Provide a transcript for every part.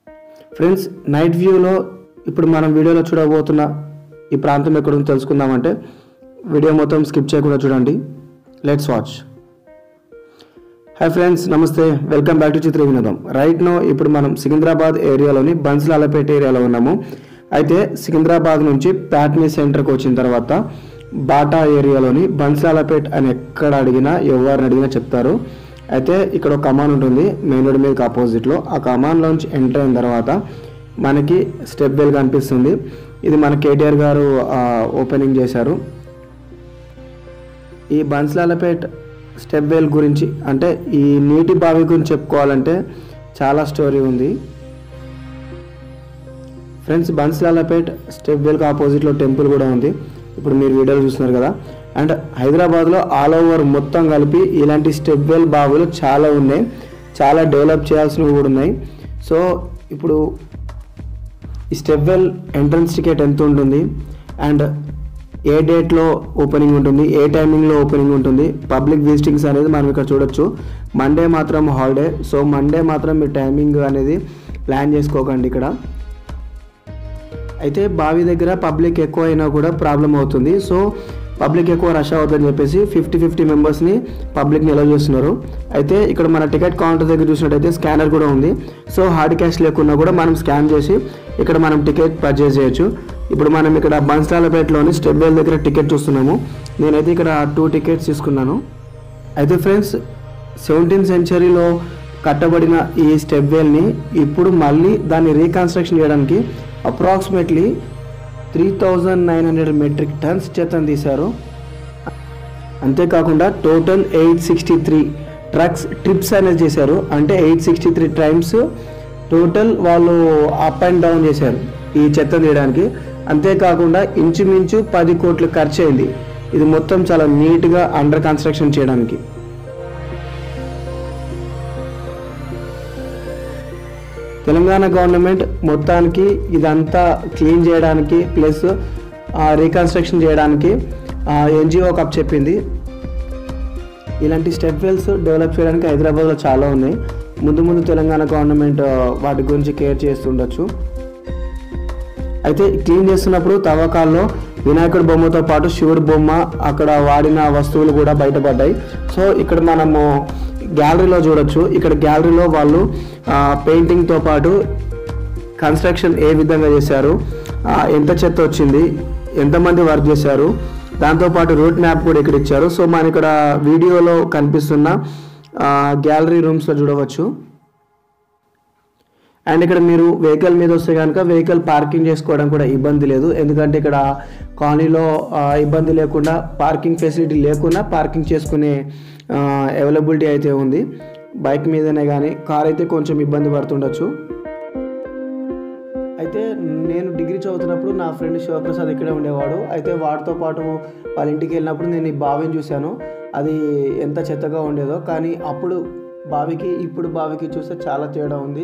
friends night వ్యూలో ఇప్పుడు మనం వీడియోలో చూడబోతున్న ఈ ప్రాంతం ఎక్కడ ఉందో తెలుసుకుందామంటే వీడియో మొత్తం స్కిప్ చేయకుండా చూడండి లెట్స్ వాచ్ హాయ్ ఫ్రెండ్స్ నమస్తే welcome back to Chitra Vinodam right no ఇప్పుడు మనం సికింద్రాబాద్ ఏరియాలోని బన్స్లాలపేట ఏరియాలో ఉన్నాము అయితే సికింద్రాబాద్ నుంచి ప్యాట్నీ సెంటర్కి వచ్చిన తర్వాత బాటా ఏరియాలోని బన్స్లాలపేట్ అని ఎక్కడ అడిగినా ఎవరిని అడిగినా చెప్తారు అయితే ఇక్కడ ఒక కమాన్ ఉంటుంది మెయిన్ రోడ్ మీదకి ఆపోజిట్లో ఆ కమాన్లోంచి ఎంటర్ అయిన తర్వాత మనకి స్టెప్ వెల్ కనిపిస్తుంది ఇది మన కేటీఆర్ గారు ఆ, ఓపెనింగ్ చేశారు ఈ బన్స్లాలపేట్ స్టెప్ వెల్ గురించి అంటే ఈ నీటి బావి గురించి చెప్పుకోవాలంటే చాలా స్టోరీ ఉంది ఫ్రెండ్స్ బన్స్లాలపేట్ స్టెప్ వెల్కి ఆపోజిట్లో టెంపుల్ కూడా ఉంది ఇప్పుడు మీరు వీడియోలో చూస్తున్నారు కదా అండ్ హైదరాబాద్లో ఆల్ ఓవర్ మొత్తం కలిపి ఇలాంటి స్టెప్ వెల్ బావులు చాలా ఉన్నాయి చాలా డెవలప్ చేయాల్సినవి కూడా ఉన్నాయి సో ఇప్పుడు ఈ స్టెప్ వెల్ ఎంట్రన్స్ టికెట్ ఎంత ఉంటుంది అండ్ ఏ డేట్లో ఓపెనింగ్ ఉంటుంది ఏ టైమింగ్లో ఓపెనింగ్ ఉంటుంది పబ్లిక్ విజిటింగ్స్ అనేది మనం ఇక్కడ చూడొచ్చు మండే మాత్రం హాలిడే సో మండే మాత్రం మీ టైమింగ్ అనేది ప్లాన్ చేసుకోకండి ఇక్కడ అయితే బావి దగ్గర పబ్లిక్ ఎక్కువ అయినా కూడా ప్రాబ్లం అవుతుంది సో పబ్లిక్ ఎక్కువ రష్ అవుతుందని చెప్పేసి ఫిఫ్టీ ఫిఫ్టీ మెంబర్స్ని పబ్లిక్ని ఎలా చేస్తున్నారు అయితే ఇక్కడ మన టికెట్ కౌంటర్ దగ్గర చూసినట్టయితే స్కానర్ కూడా ఉంది సో హార్డ్ క్యాష్ లేకున్నా కూడా మనం స్కాన్ చేసి ఇక్కడ మనం టికెట్ పర్చేస్ చేయొచ్చు ఇప్పుడు మనం ఇక్కడ బన్స్టాలపేటలోని స్టెప్ వెల్ దగ్గర టికెట్ చూస్తున్నాము నేనైతే ఇక్కడ టూ టికెట్స్ తీసుకున్నాను అయితే ఫ్రెండ్స్ సెవెంటీన్ సెంచరీలో కట్టబడిన ఈ స్టెప్ వెల్ని ఇప్పుడు మళ్ళీ దాన్ని రీకన్స్ట్రక్షన్ చేయడానికి approximately three thousand nine hundred metric tons చేతను తీశారు అంతేకాకుండా total eight sixty three trucks trips అనేది చేశారు అంటే eight sixty three times total వాళ్ళు అప్ అండ్ డౌన్ చేశారు ఈ చెత్త తీయడానికి అంతేకాకుండా ఇంచుమించు పది కోట్లు ఖర్చు అయింది ఇది మొత్తం చాలా నీట్గా అండర్ కన్స్ట్రక్షన్ చేయడానికి తెలంగాణ గవర్నమెంట్ మొత్తానికి ఇదంతా క్లీన్ చేయడానికి ప్లస్ రీకన్స్ట్రక్షన్ చేయడానికి ఎన్జిఓ కప్ చెప్పింది ఇలాంటి స్టెప్ వెల్స్ డెవలప్ చేయడానికి హైదరాబాద్లో చాలా ఉన్నాయి ముందు ముందు తెలంగాణ గవర్నమెంట్ ఆ, వాటి గురించి కేర్ చేస్తుండొచ్చు అయితే క్లీన్ చేస్తున్నప్పుడు తవ్వకాల్లో వినాయకుడి బొమ్మతో పాటు శివుడి బొమ్మ అక్కడ వాడిన వస్తువులు కూడా బయటపడ్డాయి సో ఇక్కడ మనము గ్యాలరీలో చూడొచ్చు ఇక్కడ గ్యాలరీలో వాళ్ళు పెయింటింగ్తో పాటు కన్స్ట్రక్షన్ ఏ విధంగా చేశారు ఆ, ఎంత చెత్త వచ్చింది ఎంతమంది వర్క్ చేశారు దాంతోపాటు రూట్ మ్యాప్ కూడా ఇక్కడ ఇచ్చారు సో మన ఇక్కడ వీడియోలో కనిపిస్తున్న గ్యాలరీ రూమ్స్లో చూడవచ్చు అండ్ ఇక్కడ మీరు వెహికల్ మీద వస్తే కనుక వెహికల్ పార్కింగ్ చేసుకోవడం కూడా ఇబ్బంది లేదు ఎందుకంటే ఇక్కడ కాలనీలో ఆ, ఇబ్బంది లేకుండా పార్కింగ్ ఫెసిలిటీ లేకుండా పార్కింగ్ చేసుకునే అవైలబిలిటీ అయితే ఉంది బైక్ మీదనే కానీ కార్ అయితే కొంచెం ఇబ్బంది పడుతుండొచ్చు అయితే నేను డిగ్రీ చదువుతున్నప్పుడు నా ఫ్రెండ్ శివప్రసాద్ ఇక్కడే ఉండేవాడు అయితే వాడితో పాటు వాళ్ళ ఇంటికి వెళ్ళినప్పుడు నేను ఈ బావిని చూశాను అది ఎంత చెత్తగా ఉండేదో కానీ అప్పుడు బావికి ఇప్పుడు బావికి చూస్తే చాలా తేడా ఉంది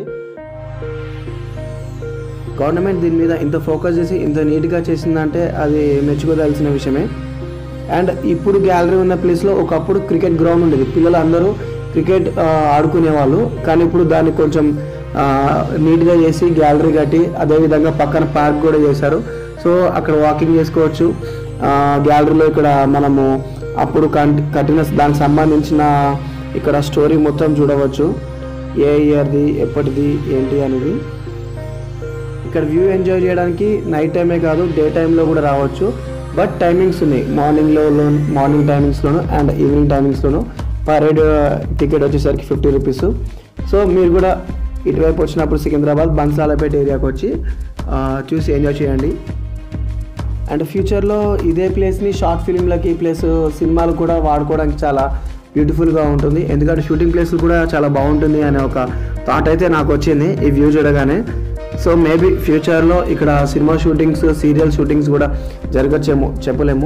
గవర్నమెంట్ దీని మీద ఇంత ఫోకస్ చేసి ఇంత నీట్గా చేసిందంటే అది మెచ్చుకోదలసిన విషయమే అండ్ ఇప్పుడు గ్యాలరీ ఉన్న ప్లేస్లో ఒకప్పుడు క్రికెట్ గ్రౌండ్ ఉండేది పిల్లలు అందరూ క్రికెట్ ఆ, ఆడుకునేవాళ్ళు కానీ ఇప్పుడు దాన్ని కొంచెం ఆ, నీట్గా చేసి గ్యాలరీ కట్టి అదేవిధంగా పక్కన పార్క్ కూడా చేశారు సో అక్కడ వాకింగ్ చేసుకోవచ్చు ఆ, గ్యాలరీలో ఇక్కడ మనము అప్పుడు కన్- కట్టిన దానికి సంబంధించిన ఇక్కడ స్టోరీ మొత్తం చూడవచ్చు ఏ ఇయర్ది ఎప్పటిది ఏంటి అనేది ఇక్కడ వ్యూ ఎంజాయ్ చేయడానికి నైట్ టైమే కాదు డే టైంలో కూడా రావచ్చు బట్ టైమింగ్స్ ఉన్నాయి మార్నింగ్లో మార్నింగ్ టైమింగ్స్లోను అండ్ ఈవినింగ్ టైమింగ్స్లోను పర్ హెడ్ టికెట్ వచ్చేసరికి ఫిఫ్టీ రూపీస్ సో మీరు కూడా ఇటువైపు వచ్చినప్పుడు సికింద్రాబాద్ బన్సాలపేట ఏరియాకి వచ్చి ఆ, చూసి ఎంజాయ్ చేయండి అండ్ ఫ్యూచర్లో ఇదే ప్లేస్ని షార్ట్ ఫిలింలకి ప్లస్ సినిమాలు కూడా వాడుకోవడానికి చాలా బ్యూటిఫుల్గా ఉంటుంది ఎందుకంటే షూటింగ్ ప్లేస్ కూడా చాలా బాగుంటుంది అనే ఒక థాట్ అయితే నాకు వచ్చింది ఈ వ్యూ చూడగానే సో మేబీ ఫ్యూచర్లో ఇక్కడ సినిమా షూటింగ్స్ సీరియల్ షూటింగ్స్ కూడా జరగచ్చేమో చెప్పలేము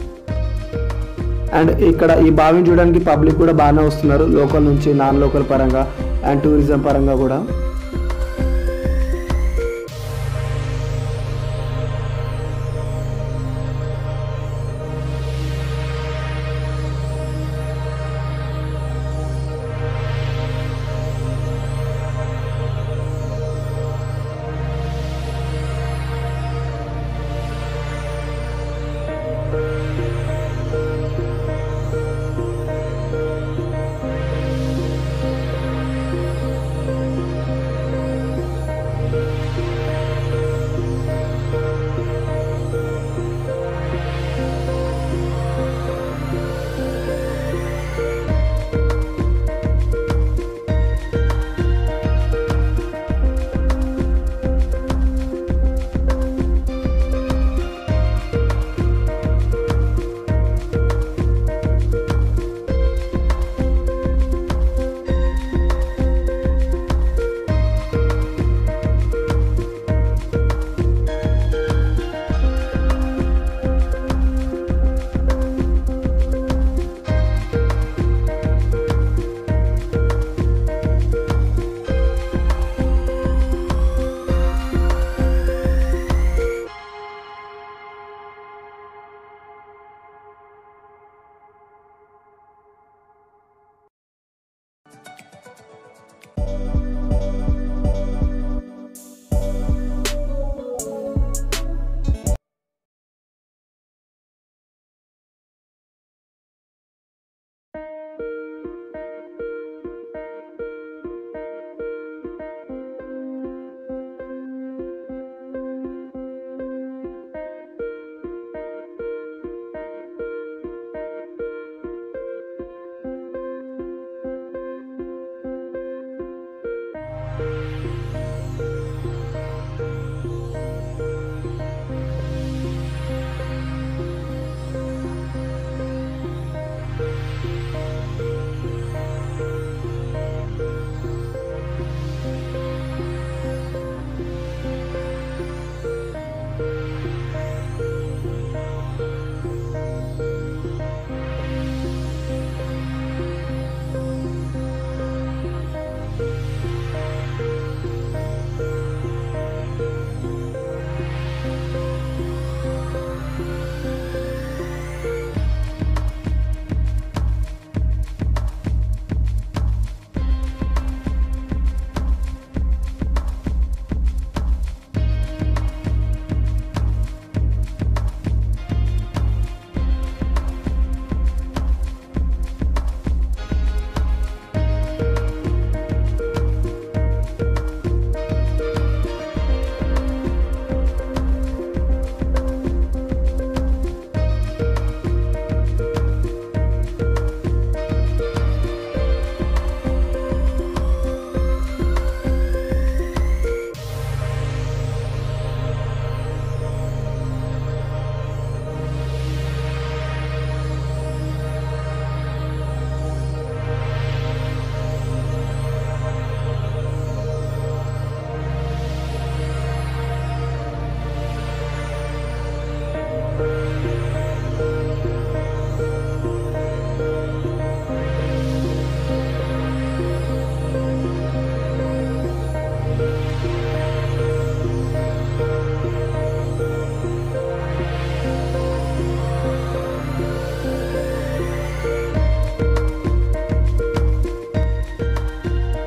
అండ్ ఇక్కడ ఈ బావిని చూడడానికి పబ్లిక్ కూడా బాగానే వస్తున్నారు లోకల్ నుంచి నాన్ లోకల్ పరంగా అండ్ టూరిజం పరంగా కూడా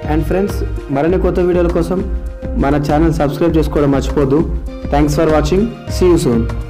అండ్ ఫ్రెండ్స్ మరిన్ని కొత్త వీడియోల కోసం మన ఛానల్ సబ్స్క్రైబ్ చేసుకోవడం మర్చిపోద్దు thanks for watching see you soon